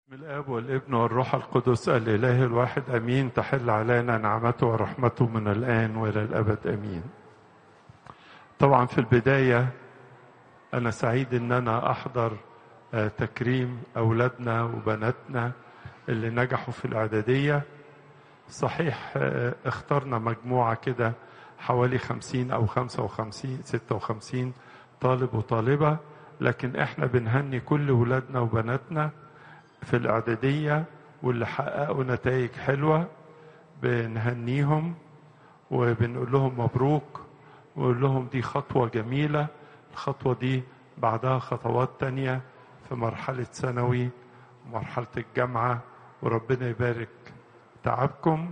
من الاب والابن والروح القدس الاله الواحد امين تحل علينا نعمته ورحمته من الان والى الابد امين طبعا في البدايه انا سعيد ان انا احضر آه، تكريم اولادنا وبناتنا اللي نجحوا في الاعداديه صحيح آه، اخترنا مجموعه كده حوالي خمسين او خمسة وخمسين ستة وخمسين طالب وطالبة لكن احنا بنهني كل ولادنا وبناتنا في الإعدادية واللي حققوا نتائج حلوة بنهنيهم وبنقول لهم مبروك ونقول لهم دي خطوة جميلة الخطوة دي بعدها خطوات تانية في مرحلة ثانوي ومرحلة الجامعة وربنا يبارك تعبكم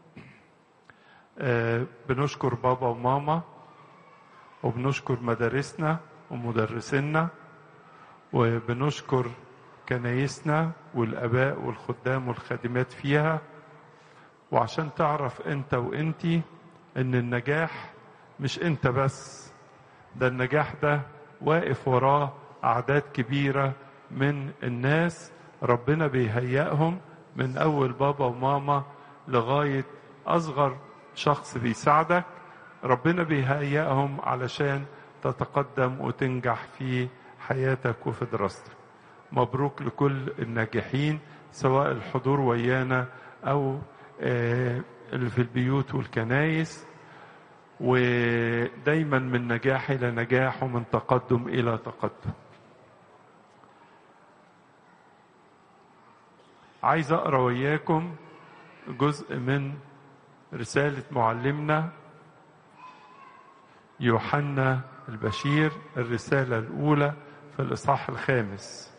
آه، بنشكر بابا وماما وبنشكر مدارسنا ومدرسينا وبنشكر كنايسنا والاباء والخدام والخادمات فيها وعشان تعرف انت وانتي ان النجاح مش انت بس ده النجاح ده واقف وراه اعداد كبيره من الناس ربنا بيهيئهم من اول بابا وماما لغايه اصغر شخص بيساعدك ربنا بيهيئهم علشان تتقدم وتنجح في حياتك وفي دراستك مبروك لكل الناجحين سواء الحضور ويانا او آه، اللي في البيوت والكنايس ودايما من نجاح الى نجاح ومن تقدم الى تقدم عايز اقرا وياكم جزء من رساله معلمنا يوحنا البشير الرساله الاولى في الاصحاح الخامس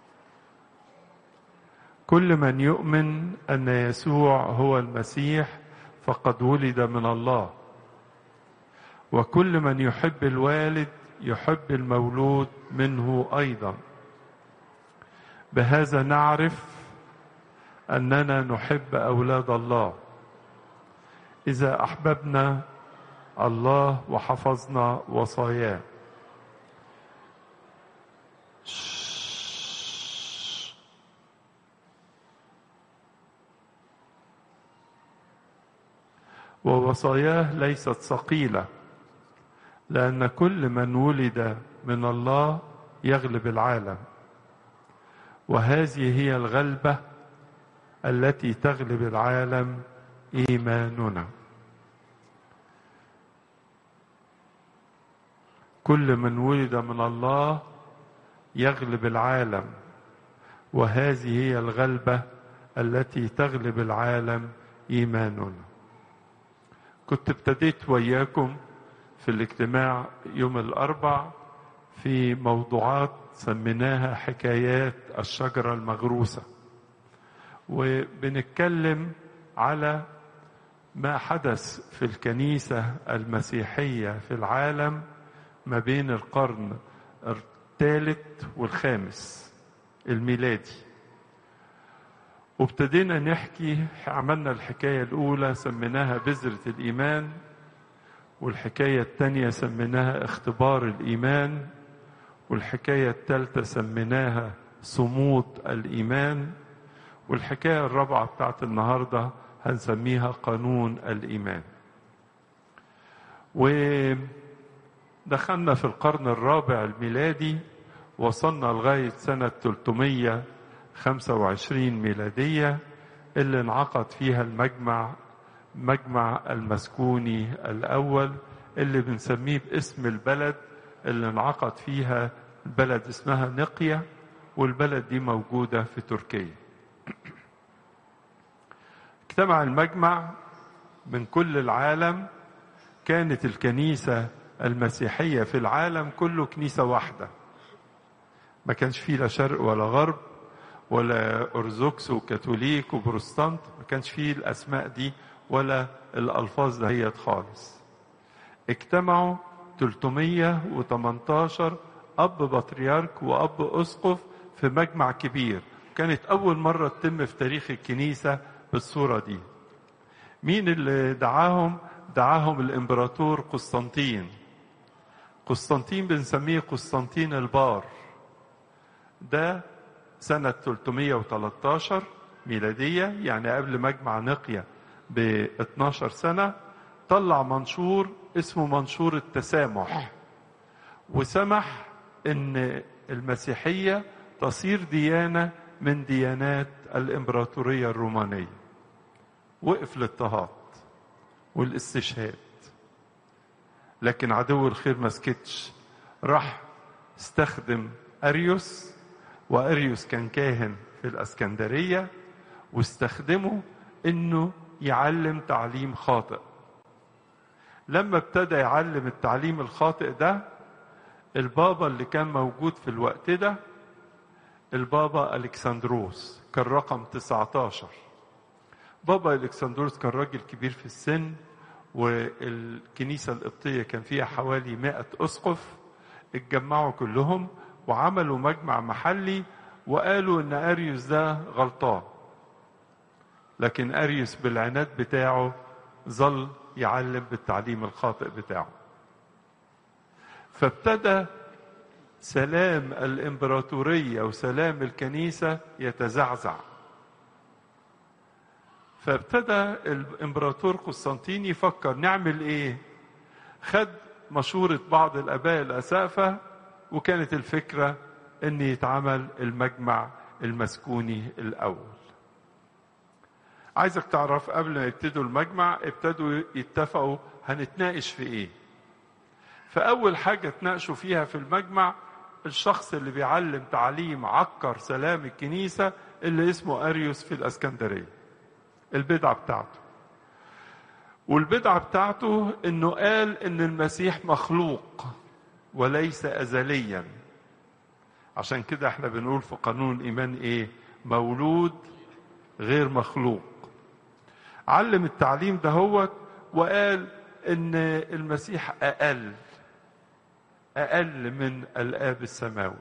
كل من يؤمن ان يسوع هو المسيح فقد ولد من الله وكل من يحب الوالد يحب المولود منه ايضا بهذا نعرف اننا نحب اولاد الله اذا احببنا الله وحفظنا وصاياه ووصاياه ليست ثقيله لان كل من ولد من الله يغلب العالم وهذه هي الغلبه التي تغلب العالم ايماننا كل من ولد من الله يغلب العالم وهذه هي الغلبه التي تغلب العالم ايماننا كنت ابتديت وياكم في الاجتماع يوم الاربع في موضوعات سميناها حكايات الشجره المغروسه وبنتكلم على ما حدث في الكنيسه المسيحيه في العالم ما بين القرن الثالث والخامس الميلادي وابتدينا نحكي عملنا الحكاية الأولى سميناها بذرة الإيمان والحكاية الثانية سميناها اختبار الإيمان والحكاية الثالثة سميناها صمود الإيمان والحكاية الرابعة بتاعت النهاردة هنسميها قانون الإيمان ودخلنا في القرن الرابع الميلادي وصلنا لغاية سنة 325 ميلادية اللي انعقد فيها المجمع مجمع المسكوني الأول اللي بنسميه باسم البلد اللي انعقد فيها البلد اسمها نقية والبلد دي موجودة في تركيا اجتمع المجمع من كل العالم كانت الكنيسة المسيحية في العالم كله كنيسة واحدة ما كانش فيه لا شرق ولا غرب ولا أرثوذكس وكاثوليك وبروتستانت ما كانش فيه الأسماء دي ولا الألفاظ دهيت خالص اجتمعوا 318 أب بطريرك وأب أسقف في مجمع كبير كانت أول مرة تتم في تاريخ الكنيسة بالصورة دي مين اللي دعاهم دعاهم الإمبراطور قسطنطين قسطنطين بنسميه قسطنطين البار ده سنة 313 ميلادية يعني قبل مجمع نقية ب 12 سنة طلع منشور اسمه منشور التسامح وسمح ان المسيحية تصير ديانة من ديانات الامبراطورية الرومانية وقف الاضطهاد والاستشهاد لكن عدو الخير ما سكتش راح استخدم اريوس واريوس كان كاهن في الاسكندريه واستخدمه انه يعلم تعليم خاطئ لما ابتدى يعلم التعليم الخاطئ ده البابا اللي كان موجود في الوقت ده البابا الكسندروس كان رقم 19 بابا الكسندروس كان راجل كبير في السن والكنيسة القبطية كان فيها حوالي مائة أسقف اتجمعوا كلهم وعملوا مجمع محلي وقالوا ان اريوس ده غلطان لكن اريوس بالعناد بتاعه ظل يعلم بالتعليم الخاطئ بتاعه فابتدى سلام الامبراطوريه وسلام الكنيسه يتزعزع فابتدى الامبراطور قسطنطين يفكر نعمل ايه خد مشورة بعض الآباء الأسافة وكانت الفكرة أن يتعمل المجمع المسكوني الأول عايزك تعرف قبل ما يبتدوا المجمع ابتدوا يتفقوا هنتناقش في ايه فأول حاجة تناقشوا فيها في المجمع الشخص اللي بيعلم تعليم عكر سلام الكنيسة اللي اسمه أريوس في الأسكندرية البدعة بتاعته والبدعة بتاعته انه قال ان المسيح مخلوق وليس ازليا عشان كده احنا بنقول في قانون الايمان ايه مولود غير مخلوق علم التعليم ده هو وقال ان المسيح اقل اقل من الاب السماوي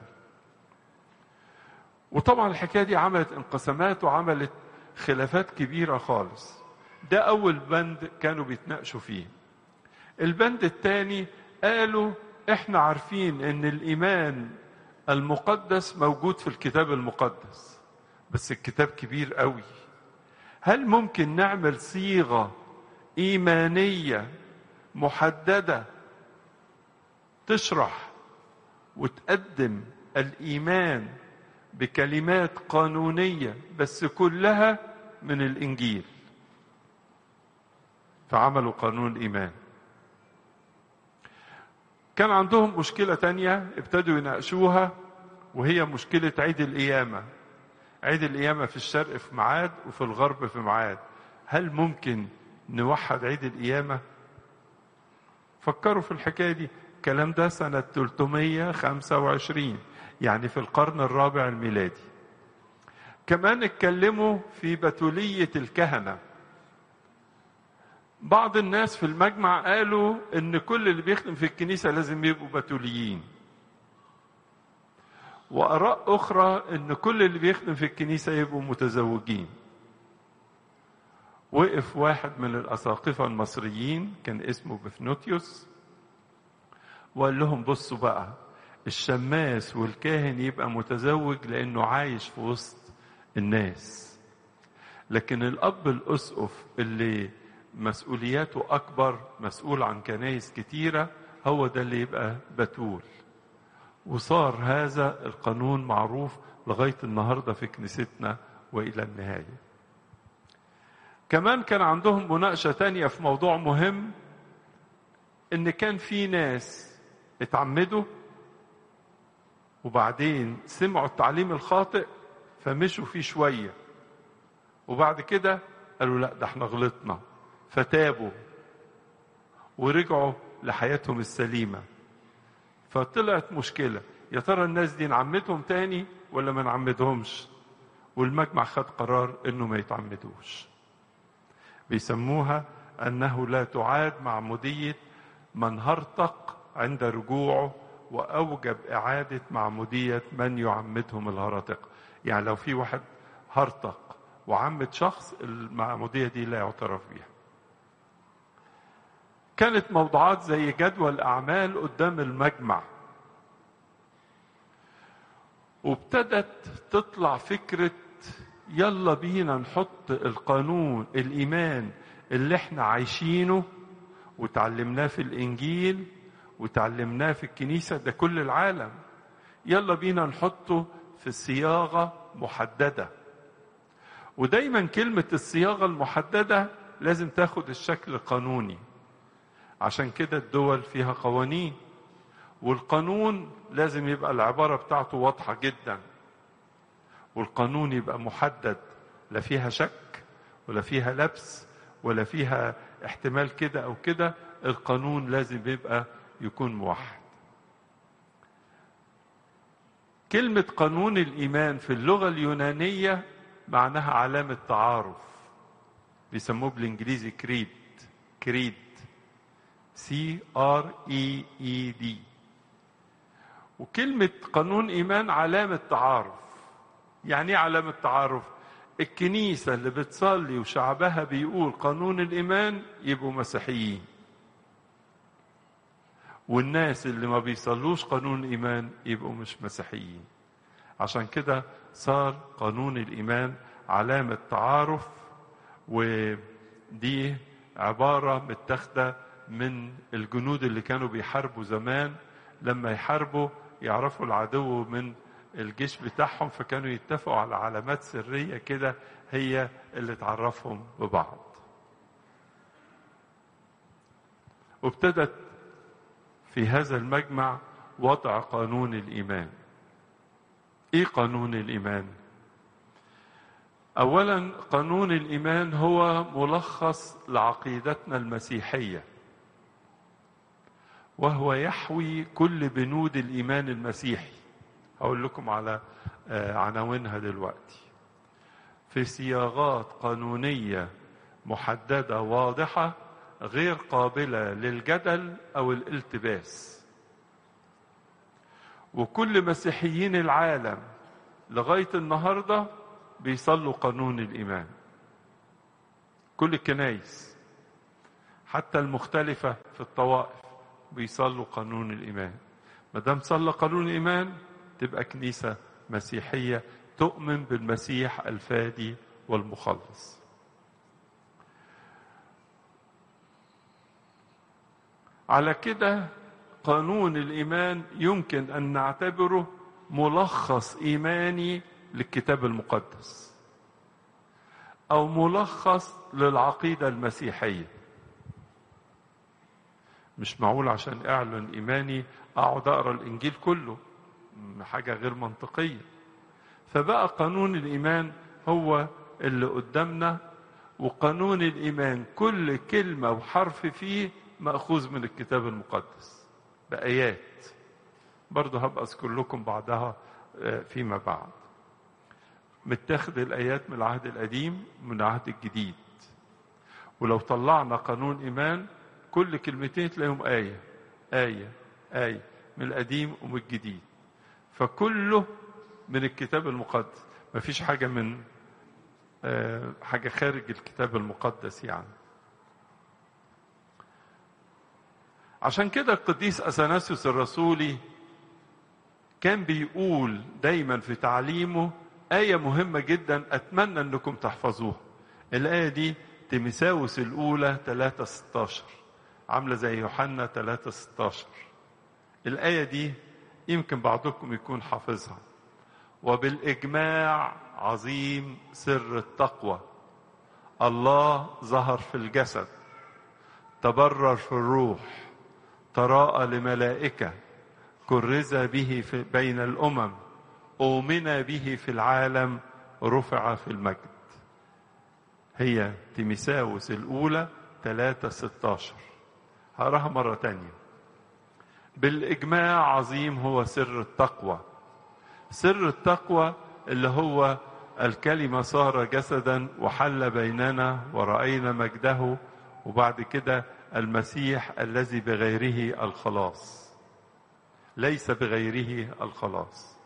وطبعا الحكايه دي عملت انقسامات وعملت خلافات كبيره خالص ده أول بند كانوا بيتناقشوا فيه البند الثاني قالوا احنا عارفين ان الإيمان المقدس موجود في الكتاب المقدس بس الكتاب كبير قوي هل ممكن نعمل صيغة إيمانية محددة تشرح وتقدم الإيمان بكلمات قانونية بس كلها من الإنجيل فعملوا قانون الإيمان كان عندهم مشكلة تانية ابتدوا يناقشوها وهي مشكلة عيد القيامة عيد القيامة في الشرق في ميعاد وفي الغرب في ميعاد هل ممكن نوحد عيد القيامة فكروا في الحكاية دي الكلام ده سنة 325 يعني في القرن الرابع الميلادي كمان اتكلموا في بتولية الكهنة بعض الناس في المجمع قالوا ان كل اللي بيخدم في الكنيسة لازم يبقوا بتوليين وآراء أخرى ان كل اللي بيخدم في الكنيسة يبقوا متزوجين وقف واحد من الأساقفة المصريين كان اسمه بفنوتيوس وقال لهم بصوا بقى الشماس والكاهن يبقى متزوج لأنه عايش في وسط الناس لكن الأب الأسقف اللي مسؤولياته أكبر مسؤول عن كنايس كتيرة هو ده اللي يبقى بتول وصار هذا القانون معروف لغاية النهاردة في كنيستنا وإلى النهاية كمان كان عندهم مناقشة تانية في موضوع مهم إن كان في ناس اتعمدوا وبعدين سمعوا التعليم الخاطئ فمشوا فيه شوية وبعد كده قالوا لا ده احنا غلطنا فتابوا ورجعوا لحياتهم السليمة فطلعت مشكلة يا ترى الناس دي نعمدهم تاني ولا ما نعمدهمش والمجمع خد قرار انه ما يتعمدوش بيسموها انه لا تعاد معمودية من هرطق عند رجوعه واوجب اعادة معمودية من يعمدهم الهرطق يعني لو في واحد هرطق وعمد شخص المعمودية دي لا يعترف بها كانت موضوعات زي جدول الأعمال قدام المجمع وابتدت تطلع فكرة يلا بينا نحط القانون الإيمان اللي احنا عايشينه وتعلمناه في الإنجيل وتعلمناه في الكنيسة ده كل العالم يلا بينا نحطه في صياغة محددة ودايما كلمة الصياغة المحددة لازم تاخد الشكل القانوني عشان كده الدول فيها قوانين والقانون لازم يبقى العبارة بتاعته واضحة جدا والقانون يبقى محدد لا فيها شك ولا فيها لبس ولا فيها احتمال كده او كده القانون لازم يبقى يكون موحد كلمة قانون الإيمان في اللغة اليونانية معناها علامة تعارف بيسموه بالإنجليزي كريد كريد سي ار اي اي دي وكلمة قانون إيمان علامة تعارف يعني ايه علامة تعارف الكنيسة اللي بتصلي وشعبها بيقول قانون الإيمان يبقوا مسيحيين والناس اللي ما بيصلوش قانون الإيمان يبقوا مش مسيحيين عشان كده صار قانون الإيمان علامة تعارف ودي عبارة متاخدة من الجنود اللي كانوا بيحاربوا زمان لما يحاربوا يعرفوا العدو من الجيش بتاعهم فكانوا يتفقوا على علامات سرية كده هي اللي تعرفهم ببعض وابتدت في هذا المجمع وضع قانون الإيمان ايه قانون الايمان اولا قانون الايمان هو ملخص لعقيدتنا المسيحيه وهو يحوي كل بنود الايمان المسيحي هقول لكم على عناوينها دلوقتي في صياغات قانونيه محدده واضحه غير قابله للجدل او الالتباس وكل مسيحيين العالم لغايه النهارده بيصلوا قانون الايمان كل الكنايس حتى المختلفه في الطوائف بيصلوا قانون الايمان ما دام صلى قانون الايمان تبقى كنيسه مسيحيه تؤمن بالمسيح الفادي والمخلص على كده قانون الايمان يمكن ان نعتبره ملخص ايماني للكتاب المقدس او ملخص للعقيده المسيحيه مش معقول عشان اعلن ايماني اقعد اقرا الانجيل كله حاجه غير منطقيه فبقى قانون الايمان هو اللي قدامنا وقانون الايمان كل كلمه وحرف فيه ماخوذ من الكتاب المقدس بآيات برضه هبقى أذكر لكم بعضها فيما بعد متاخد الآيات من العهد القديم من العهد الجديد ولو طلعنا قانون إيمان كل كلمتين تلاقيهم آية آية آية من القديم ومن الجديد فكله من الكتاب المقدس مفيش حاجة من حاجة خارج الكتاب المقدس يعني عشان كده القديس اثناسيوس الرسولي كان بيقول دايما في تعليمه آية مهمة جدا أتمنى أنكم تحفظوها الآية دي تيمساوس الأولى 3 16 عاملة زي يوحنا 3 16 الآية دي يمكن بعضكم يكون حافظها وبالإجماع عظيم سر التقوى الله ظهر في الجسد تبرر في الروح تراءى لملائكة كرز به في بين الأمم أؤمن به في العالم رفع في المجد هي تيمساوس الأولى 3 16 هقراها مرة تانية بالإجماع عظيم هو سر التقوى سر التقوى اللي هو الكلمة صار جسدا وحل بيننا ورأينا مجده وبعد كده المسيح الذي بغيره الخلاص ليس بغيره الخلاص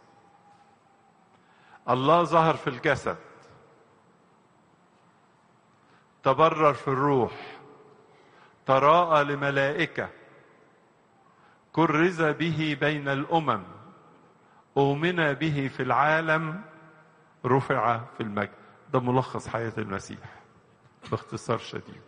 الله ظهر في الجسد تبرر في الروح تراءى لملائكه كرز به بين الامم أؤمن به في العالم رفع في المجد ده ملخص حياة المسيح باختصار شديد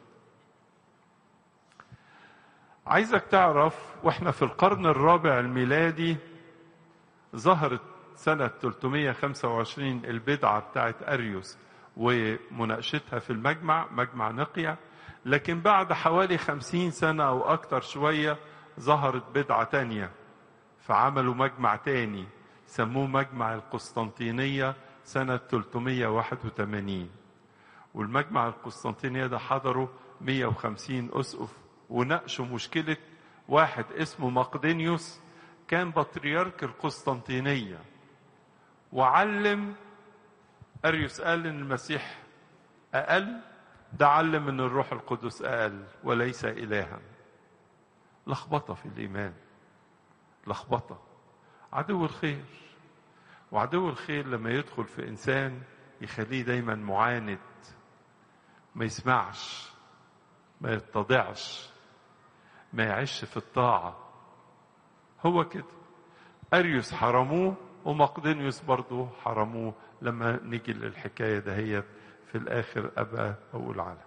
عايزك تعرف واحنا في القرن الرابع الميلادي ظهرت سنة 325 البدعة بتاعت أريوس ومناقشتها في المجمع مجمع نقيا لكن بعد حوالي خمسين سنة أو أكتر شوية ظهرت بدعة تانية فعملوا مجمع تاني سموه مجمع القسطنطينية سنة 381 والمجمع القسطنطينية ده حضروا 150 أسقف وناقشوا مشكلة واحد اسمه مقدونيوس كان بطريرك القسطنطينية وعلم أريوس قال إن المسيح أقل ده علم إن الروح القدس أقل وليس إلها لخبطة في الإيمان لخبطة عدو الخير وعدو الخير لما يدخل في إنسان يخليه دايما معاند ما يسمعش ما يتضعش ما يعيش في الطاعة هو كده أريوس حرموه ومقدونيوس برضه حرموه لما نيجي للحكاية دهيت في الآخر أبقى أقول عنها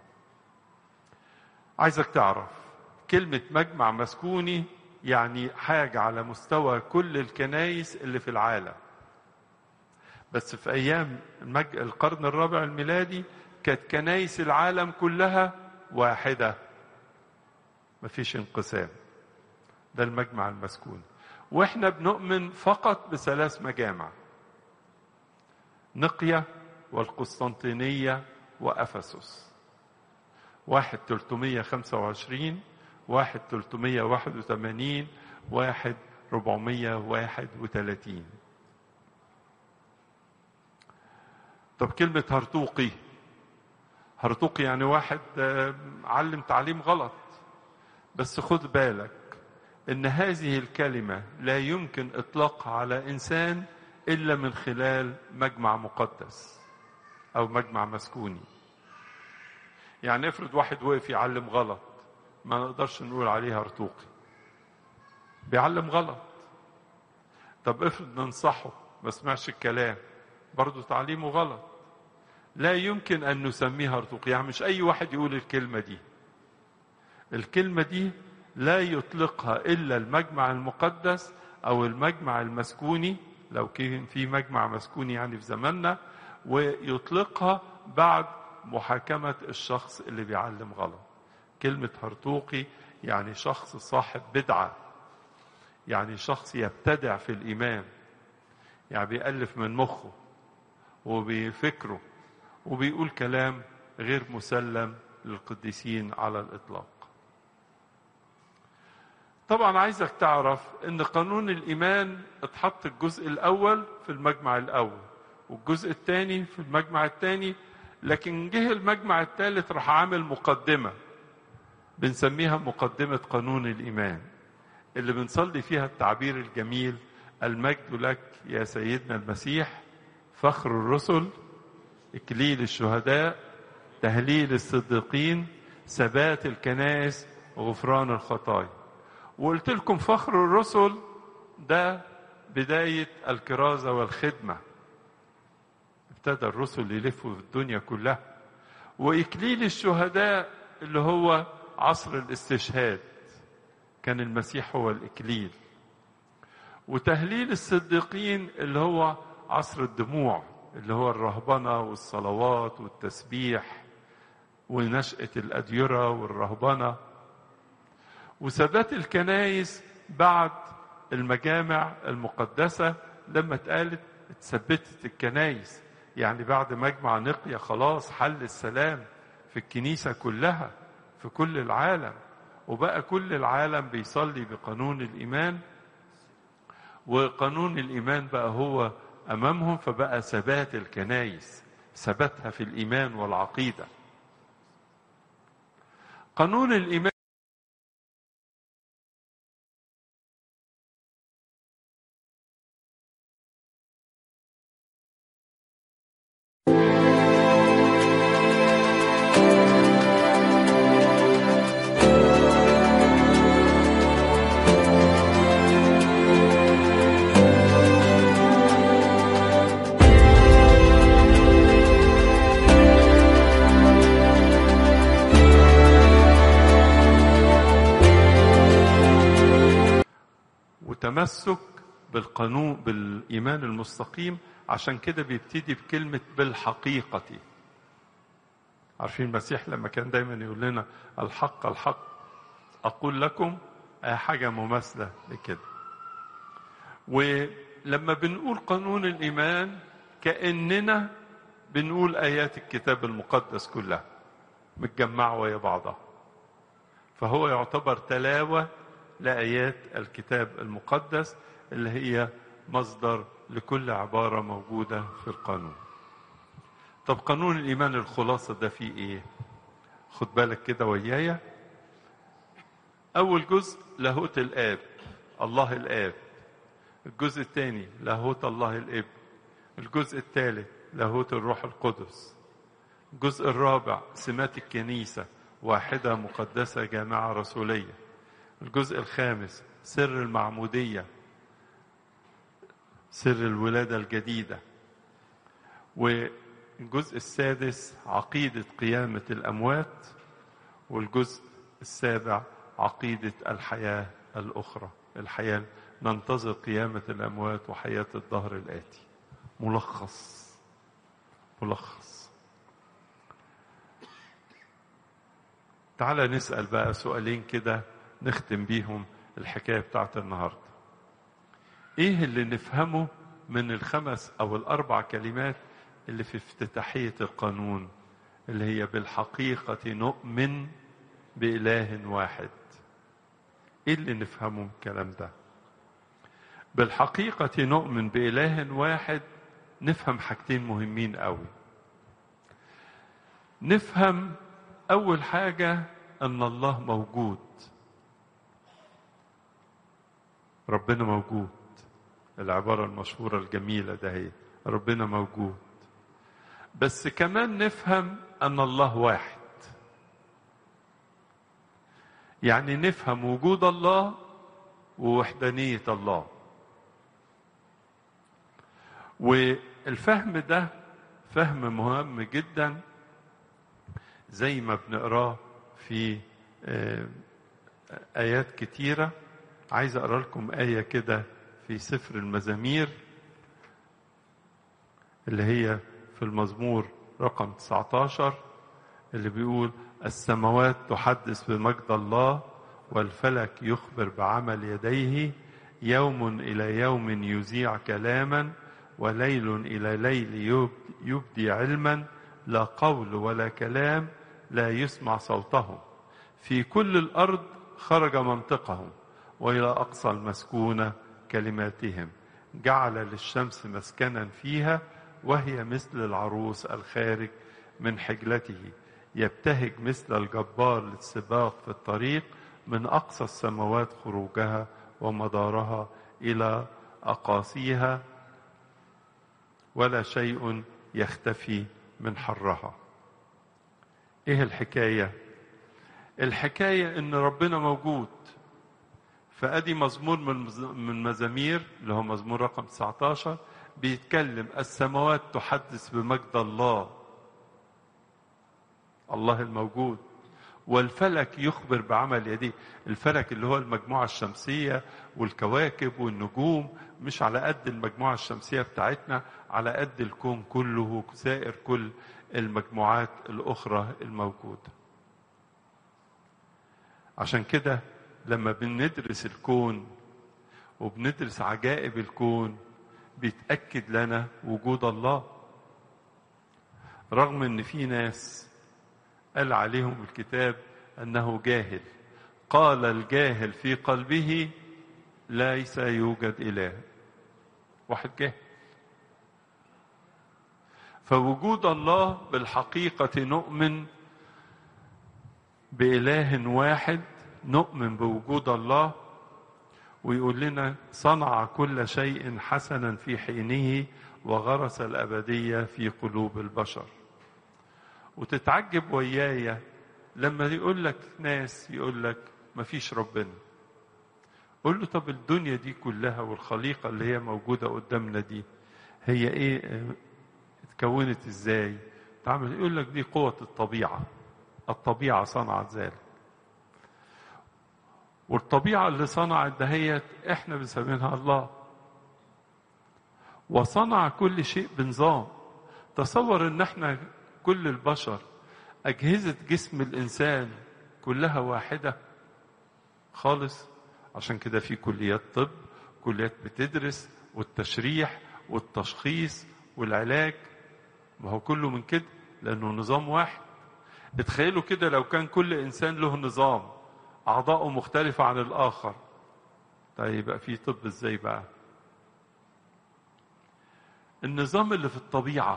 عايزك تعرف كلمة مجمع مسكوني يعني حاجة على مستوى كل الكنايس اللي في العالم بس في أيام المج... القرن الرابع الميلادي كانت كنايس العالم كلها واحدة مفيش انقسام ده المجمع المسكون واحنا بنؤمن فقط بثلاث مجامع نقية والقسطنطينية وأفسس واحد 325 واحد 381 واحد 431 طب كلمة هرطوقي هرطوقي يعني واحد علم تعليم غلط بس خد بالك ان هذه الكلمة لا يمكن اطلاقها على انسان الا من خلال مجمع مقدس او مجمع مسكوني يعني افرض واحد وقف يعلم غلط ما نقدرش نقول عليه هرطوقي بيعلم غلط طب افرض ننصحه ما سمعش الكلام برضه تعليمه غلط لا يمكن ان نسميه هرطوقي يعني مش اي واحد يقول الكلمه دي الكلمه دي لا يطلقها الا المجمع المقدس او المجمع المسكوني لو كان في مجمع مسكوني يعني في زماننا ويطلقها بعد محاكمه الشخص اللي بيعلم غلط كلمه هرطوقي يعني شخص صاحب بدعه يعني شخص يبتدع في الايمان يعني بيألف من مخه وبفكره وبيقول كلام غير مسلم للقديسين على الاطلاق طبعا عايزك تعرف ان قانون الايمان اتحط الجزء الاول في المجمع الاول والجزء الثاني في المجمع الثاني لكن جه المجمع الثالث راح عامل مقدمه بنسميها مقدمه قانون الايمان اللي بنصلي فيها التعبير الجميل المجد لك يا سيدنا المسيح فخر الرسل اكليل الشهداء تهليل الصديقين ثبات الكنائس وغفران الخطايا وقلت لكم فخر الرسل ده بداية الكرازة والخدمة ابتدى الرسل يلفوا في الدنيا كلها وإكليل الشهداء اللي هو عصر الاستشهاد كان المسيح هو الإكليل وتهليل الصديقين اللي هو عصر الدموع اللي هو الرهبنة والصلوات والتسبيح ونشأة الأديرة والرهبنة وثبات الكنايس بعد المجامع المقدسة لما اتقالت اتثبتت الكنايس يعني بعد مجمع نقيا خلاص حل السلام في الكنيسة كلها في كل العالم وبقى كل العالم بيصلي بقانون الإيمان وقانون الإيمان بقى هو أمامهم فبقى ثبات الكنايس ثباتها في الإيمان والعقيدة قانون الإيمان التمسك بالقانون بالإيمان المستقيم عشان كده بيبتدي بكلمة بالحقيقة عارفين المسيح لما كان دايما يقول لنا الحق الحق أقول لكم حاجة مماثلة لكده ولما بنقول قانون الإيمان كأننا بنقول آيات الكتاب المقدس كلها متجمعة ويا بعضها فهو يعتبر تلاوة لآيات الكتاب المقدس اللي هي مصدر لكل عبارة موجودة في القانون طب قانون الإيمان الخلاصة ده فيه إيه خد بالك كده ويايا أول جزء لاهوت الآب الله الآب الجزء الثاني لاهوت الله الابن الجزء الثالث لاهوت الروح القدس الجزء الرابع سمات الكنيسة واحدة مقدسة جامعة رسولية الجزء الخامس سر المعمودية سر الولادة الجديدة والجزء السادس عقيدة قيامة الأموات والجزء السابع عقيدة الحياة الأخرى الحياة ننتظر قيامة الأموات وحياة الظهر الآتي ملخص ملخص تعال نسأل بقى سؤالين كده نختم بيهم الحكاية بتاعت النهاردة ايه اللي نفهمه من الخمس او الاربع كلمات اللي في افتتاحية القانون اللي هي بالحقيقة نؤمن بإله واحد ايه اللي نفهمه من الكلام ده بالحقيقة نؤمن بإله واحد نفهم حاجتين مهمين قوي نفهم أول حاجة أن الله موجود ربنا موجود العبارة المشهورة الجميلة ده هي ربنا موجود بس كمان نفهم أن الله واحد يعني نفهم وجود الله ووحدانية الله والفهم ده فهم مهم جدا زي ما بنقراه في آيات كتيرة عايز أقرأ لكم آية كده في سفر المزامير اللي هي في المزمور رقم 19 اللي بيقول السماوات تحدث بمجد الله والفلك يخبر بعمل يديه يوم إلى يوم يذيع كلاما وليل إلى ليل يبدي علما لا قول ولا كلام لا يسمع صوتهم في كل الأرض خرج منطقهم وإلى أقصى المسكونة كلماتهم جعل للشمس مسكنا فيها وهي مثل العروس الخارج من حجلته يبتهج مثل الجبار للسباق في الطريق من أقصى السماوات خروجها ومدارها إلى أقاصيها ولا شيء يختفي من حرها ايه الحكاية الحكاية ان ربنا موجود فادي مزمور من من مزامير اللي هو مزمور رقم 19 بيتكلم السماوات تحدث بمجد الله الله الموجود والفلك يخبر بعمل يديه الفلك اللي هو المجموعة الشمسية والكواكب والنجوم مش على قد المجموعة الشمسية بتاعتنا على قد الكون كله وسائر كل المجموعات الأخرى الموجودة عشان كده لما بندرس الكون وبندرس عجائب الكون بيتأكد لنا وجود الله رغم ان في ناس قال عليهم الكتاب انه جاهل قال الجاهل في قلبه ليس يوجد اله واحد جاهل فوجود الله بالحقيقه نؤمن باله واحد نؤمن بوجود الله ويقول لنا صنع كل شيء حسنا في حينه وغرس الابديه في قلوب البشر وتتعجب ويايا لما يقول لك ناس يقول لك ما فيش ربنا قول له طب الدنيا دي كلها والخليقة اللي هي موجودة قدامنا دي هي ايه اتكونت ازاي تعمل يقول لك دي قوة الطبيعة الطبيعة صنعت ذلك والطبيعة اللي صنعت دهيت احنا بنسميها الله وصنع كل شيء بنظام تصور ان احنا كل البشر أجهزة جسم الإنسان كلها واحدة خالص عشان كده في كليات طب كليات بتدرس والتشريح والتشخيص والعلاج ما هو كله من كده لأنه نظام واحد اتخيلوا كده لو كان كل إنسان له نظام أعضاؤه مختلفة عن الآخر طيب يبقى في طب إزاي بقى النظام اللي في الطبيعة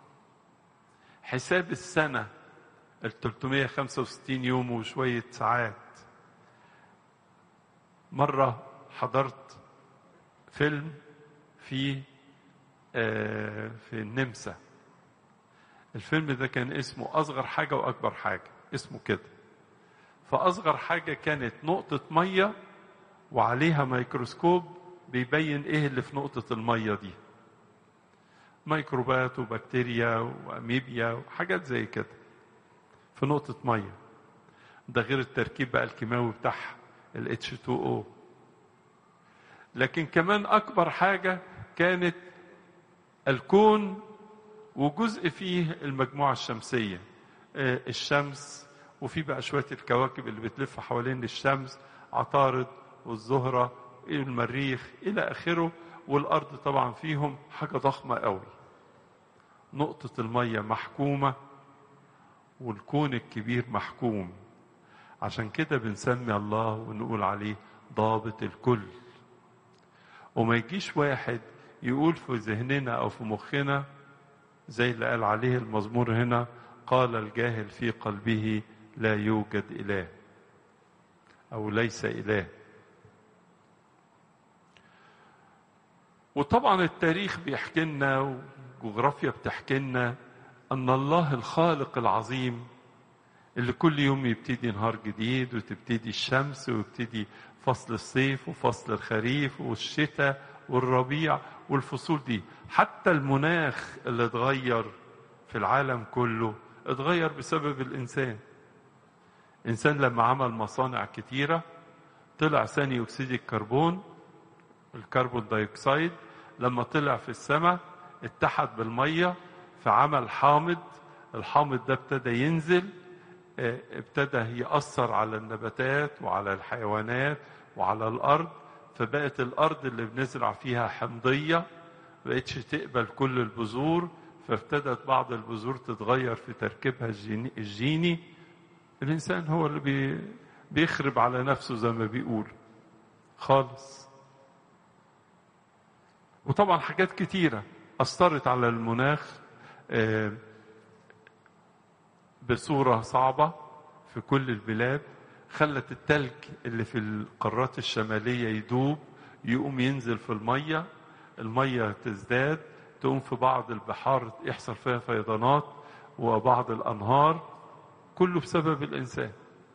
حساب السنة ال 365 يوم وشوية ساعات مرة حضرت فيلم في آه في النمسا الفيلم ده كان اسمه أصغر حاجة وأكبر حاجة اسمه كده فأصغر حاجة كانت نقطة مية وعليها ميكروسكوب بيبين إيه اللي في نقطة المية دي ميكروبات وبكتيريا وأميبيا وحاجات زي كده في نقطة مية ده غير التركيب بقى الكيماوي بتاعها ال H2O لكن كمان أكبر حاجة كانت الكون وجزء فيه المجموعة الشمسية الشمس وفي بقى شوية الكواكب اللي بتلف حوالين الشمس عطارد والزهرة المريخ إلى آخره والأرض طبعا فيهم حاجة ضخمة قوي نقطة المية محكومة والكون الكبير محكوم عشان كده بنسمي الله ونقول عليه ضابط الكل وما يجيش واحد يقول في ذهننا او في مخنا زي اللي قال عليه المزمور هنا قال الجاهل في قلبه لا يوجد اله او ليس اله وطبعا التاريخ بيحكي لنا والجغرافيا بتحكي لنا ان الله الخالق العظيم اللي كل يوم يبتدي نهار جديد وتبتدي الشمس ويبتدي فصل الصيف وفصل الخريف والشتاء والربيع والفصول دي حتى المناخ اللي اتغير في العالم كله اتغير بسبب الانسان الانسان لما عمل مصانع كتيره طلع ثاني اكسيد الكربون الكربون دايوكسيد لما طلع في السماء اتحد بالميه فعمل حامض الحامض ده ابتدى ينزل ابتدى يأثر على النباتات وعلى الحيوانات وعلى الأرض فبقت الأرض اللي بنزرع فيها حمضية بقتش تقبل كل البذور فابتدت بعض البذور تتغير في تركيبها الجيني, الجيني. الإنسان هو اللي بي بيخرب على نفسه زي ما بيقول خالص وطبعا حاجات كتيرة أثرت على المناخ بصورة صعبة في كل البلاد خلت التلج اللي في القارات الشمالية يدوب يقوم ينزل في المية المية تزداد تقوم في بعض البحار يحصل فيها فيضانات وبعض الأنهار كله بسبب الإنسان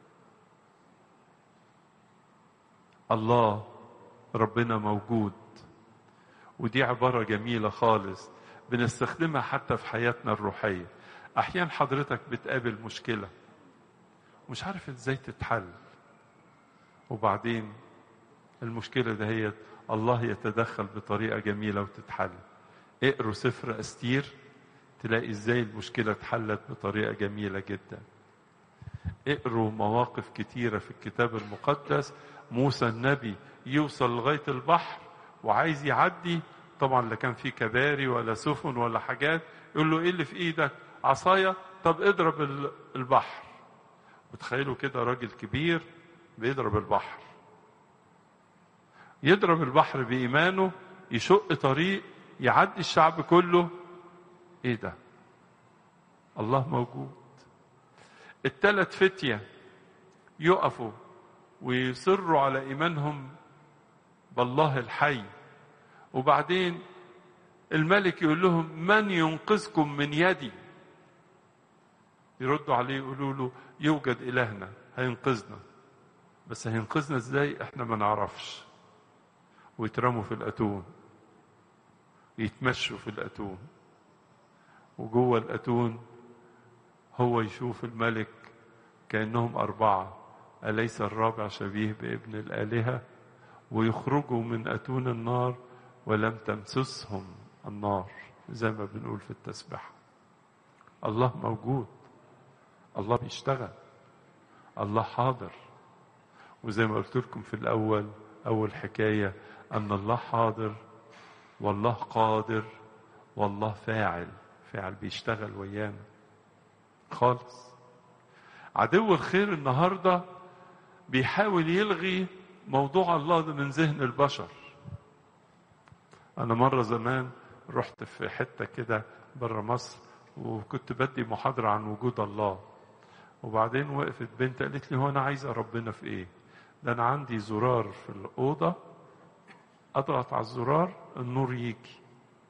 الله ربنا موجود ودي عبارة جميلة خالص بنستخدمها حتى في حياتنا الروحية أحيانا حضرتك بتقابل مشكلة مش عارف ازاي تتحل وبعدين المشكلة دهيت الله يتدخل بطريقة جميلة وتتحل اقروا سفر أستير تلاقي ازاي المشكلة اتحلت بطريقة جميلة جدا اقروا مواقف كتيرة في الكتاب المقدس موسى النبي يوصل لغاية البحر وعايز يعدي طبعا لا كان في كباري ولا سفن ولا حاجات يقول له ايه اللي في ايدك عصاية طب اضرب البحر وتخيلوا كده راجل كبير بيضرب البحر يضرب البحر بإيمانه يشق طريق يعدي الشعب كله ايه ده الله موجود التلات فتية يقفوا ويصروا على إيمانهم بالله الحي وبعدين الملك يقول لهم من ينقذكم من يدي يردوا عليه يقولوا له يوجد إلهنا هينقذنا بس هينقذنا ازاي احنا ما نعرفش ويترموا في الأتون يتمشوا في الأتون وجوه الأتون هو يشوف الملك كأنهم أربعة أليس الرابع شبيه بابن الآلهة ويخرجوا من أتون النار ولم تمسسهم النار زي ما بنقول في التسبيحة الله موجود الله بيشتغل الله حاضر وزي ما قلت لكم في الأول أول حكاية أن الله حاضر والله قادر والله فاعل فاعل بيشتغل ويانا خالص عدو الخير النهارده بيحاول يلغي موضوع الله ده من ذهن البشر انا مره زمان رحت في حته كده بره مصر وكنت بدي محاضره عن وجود الله وبعدين وقفت بنت قالت لي هو انا عايزه ربنا في ايه ده انا عندي زرار في الاوضه اضغط على الزرار النور يجي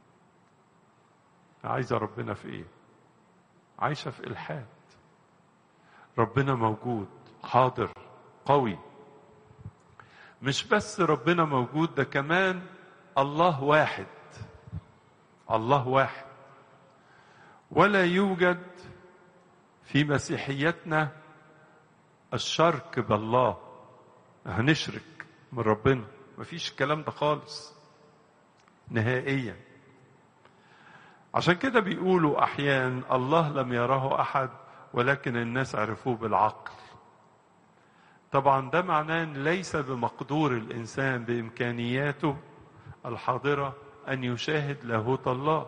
عايزه ربنا في ايه عايشه في الحاد ربنا موجود حاضر قوي مش بس ربنا موجود ده كمان الله واحد الله واحد ولا يوجد في مسيحيتنا الشرك بالله هنشرك من ربنا مفيش الكلام ده خالص نهائيا عشان كده بيقولوا احيان الله لم يراه احد ولكن الناس عرفوه بالعقل طبعا ده معناه ان ليس بمقدور الانسان بامكانياته الحاضره ان يشاهد لاهوت الله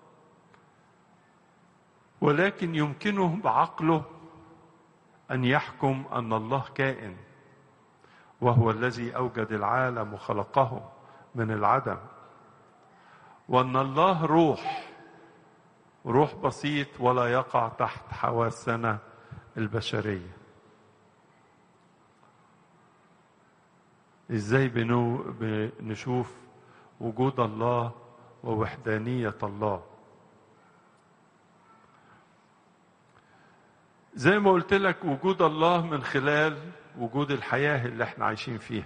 ولكن يمكنه بعقله ان يحكم ان الله كائن وهو الذي اوجد العالم وخلقه من العدم وان الله روح روح بسيط ولا يقع تحت حواسنا البشريه ازاي بنو بنشوف وجود الله ووحدانيه الله زي ما قلت لك وجود الله من خلال وجود الحياه اللي احنا عايشين فيها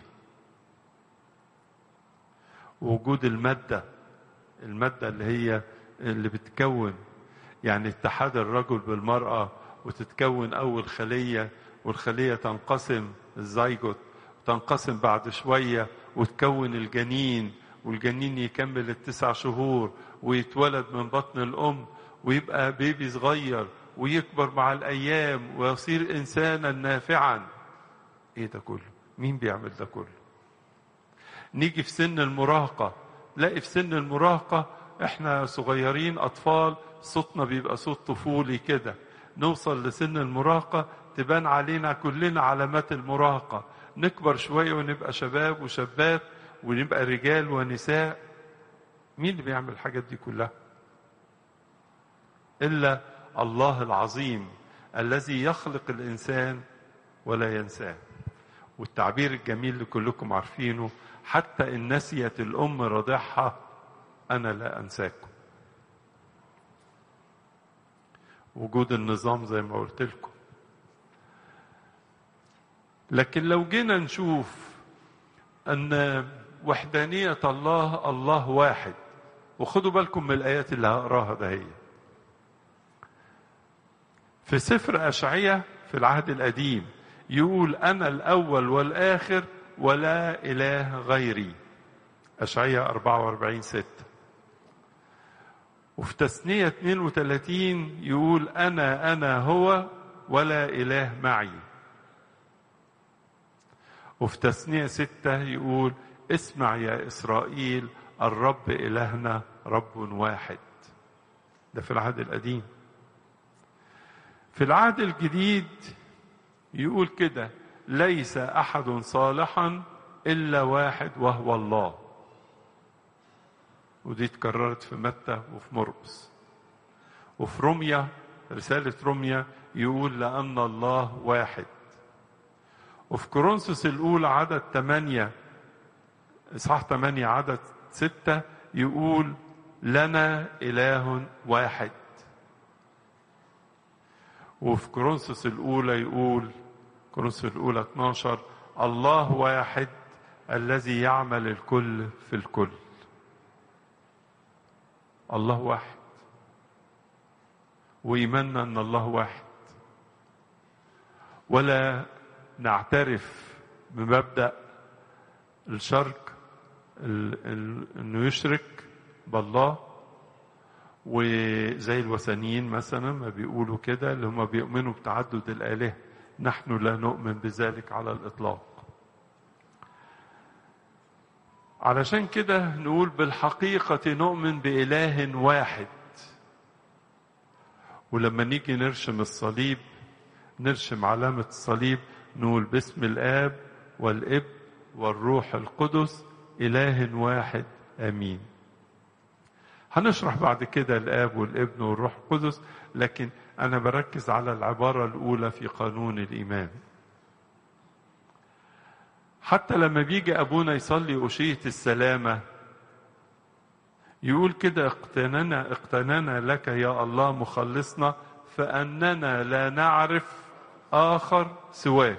وجود الماده الماده اللي هي اللي بتكون يعني اتحاد الرجل بالمراه وتتكون اول خليه والخليه تنقسم الزيجوت تنقسم بعد شويه وتكون الجنين والجنين يكمل التسع شهور ويتولد من بطن الام ويبقى بيبي صغير ويكبر مع الايام ويصير انسانا نافعا ايه ده كله مين بيعمل ده كله نيجي في سن المراهقه لاقي في سن المراهقه احنا صغيرين اطفال صوتنا بيبقى صوت طفولي كده نوصل لسن المراهقه تبان علينا كلنا علامات المراهقه نكبر شويه ونبقى شباب وشابات ونبقى رجال ونساء مين اللي بيعمل الحاجات دي كلها الا الله العظيم الذي يخلق الانسان ولا ينساه والتعبير الجميل اللي كلكم عارفينه حتى ان نسيت الام رضعها انا لا انساكم وجود النظام زي ما قلت لكم لكن لو جينا نشوف ان وحدانيه الله الله واحد وخدوا بالكم من الايات اللي هقراها ده هي في سفر اشعياء في العهد القديم يقول انا الاول والاخر ولا اله غيري اشعياء 44 6 وفي تثنية 32 يقول أنا أنا هو ولا إله معي وفي تثنية ستة يقول اسمع يا إسرائيل الرب إلهنا رب واحد ده في العهد القديم في العهد الجديد يقول كده ليس أحد صالحا إلا واحد وهو الله ودي اتكررت في متى وفي مرقس وفي روميا رسالة روميا يقول لأن الله واحد وفي كورنثوس الأولى عدد ثمانية إصحاح ثمانية عدد ستة يقول لنا إله واحد وفي كورنثوس الأولى يقول كورنثوس الأولى 12 الله واحد الذي يعمل الكل في الكل الله واحد وإيماننا أن الله واحد ولا نعترف بمبدأ الشرك ال- ال- انه يشرك بالله وزي الوثنيين مثلا ما بيقولوا كده اللي هم بيؤمنوا بتعدد الآلهة نحن لا نؤمن بذلك على الإطلاق علشان كده نقول بالحقيقة نؤمن بإله واحد ولما نيجي نرشم الصليب نرشم علامة الصليب نقول باسم الآب والابن والروح القدس إله واحد آمين هنشرح بعد كده الآب والابن والروح القدس لكن أنا بركز على العبارة الأولى في قانون الإيمان حتى لما بيجي أبونا يصلي أشية السلامة يقول كده اقتننا اقتننا لك يا الله مخلصنا فأننا لا نعرف آخر سواك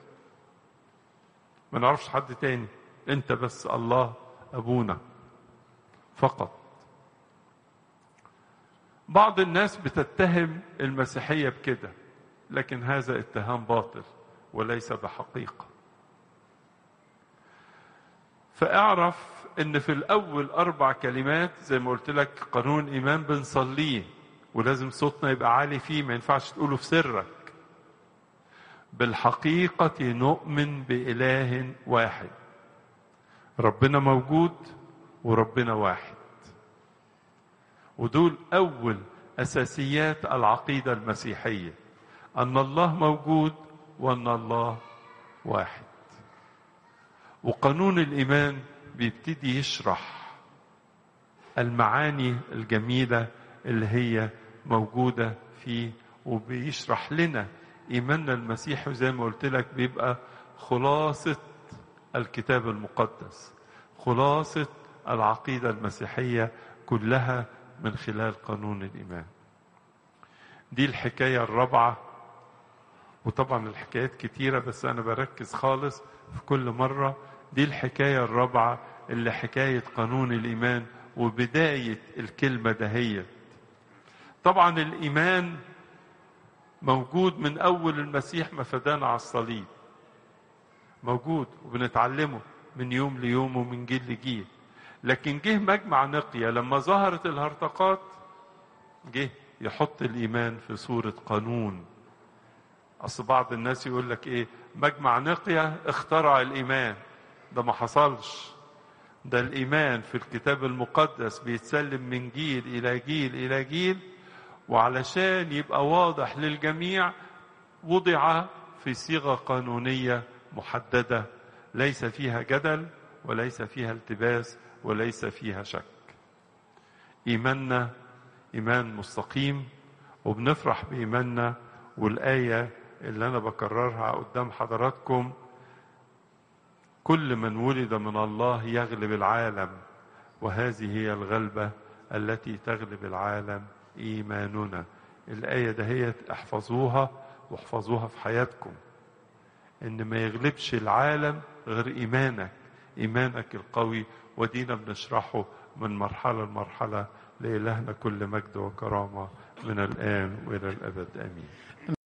ما نعرفش حد تاني انت بس الله أبونا فقط بعض الناس بتتهم المسيحية بكده لكن هذا اتهام باطل وليس بحقيقة فاعرف ان في الاول اربع كلمات زي ما قلت لك قانون ايمان بنصليه ولازم صوتنا يبقى عالي فيه ما ينفعش تقوله في سرك بالحقيقة نؤمن بإله واحد ربنا موجود وربنا واحد ودول أول أساسيات العقيدة المسيحية أن الله موجود وأن الله واحد وقانون الإيمان بيبتدي يشرح المعاني الجميلة اللي هي موجودة فيه وبيشرح لنا إيماننا المسيحي زي ما قلت لك بيبقى خلاصة الكتاب المقدس خلاصة العقيدة المسيحية كلها من خلال قانون الإيمان دي الحكاية الرابعة وطبعا الحكايات كتيرة بس أنا بركز خالص في كل مرة دي الحكاية الرابعة اللي حكاية قانون الإيمان وبداية الكلمة دهيت طبعا الإيمان موجود من أول المسيح ما فدانا على الصليب موجود وبنتعلمه من يوم ليوم ومن جيل لجيل لكن جه مجمع نقية لما ظهرت الهرطقات جه يحط الإيمان في صورة قانون أصل بعض الناس يقول لك إيه مجمع نقية اخترع الإيمان ده ما حصلش ده الإيمان في الكتاب المقدس بيتسلم من جيل إلى جيل إلى جيل وعلشان يبقى واضح للجميع وضع في صيغة قانونية محددة ليس فيها جدل وليس فيها التباس وليس فيها شك إيماننا إيمان مستقيم وبنفرح بإيماننا والآية اللي أنا بكررها قدام حضراتكم كل من ولد من الله يغلب العالم وهذه هي الغلبة التي تغلب العالم إيماننا الآية دهيت احفظوها واحفظوها في حياتكم إن ما يغلبش العالم غير إيمانك إيمانك القوي ودينا بنشرحه من مرحلة لمرحلة لإلهنا كل مجد وكرامة من الآن وإلى الأبد آمين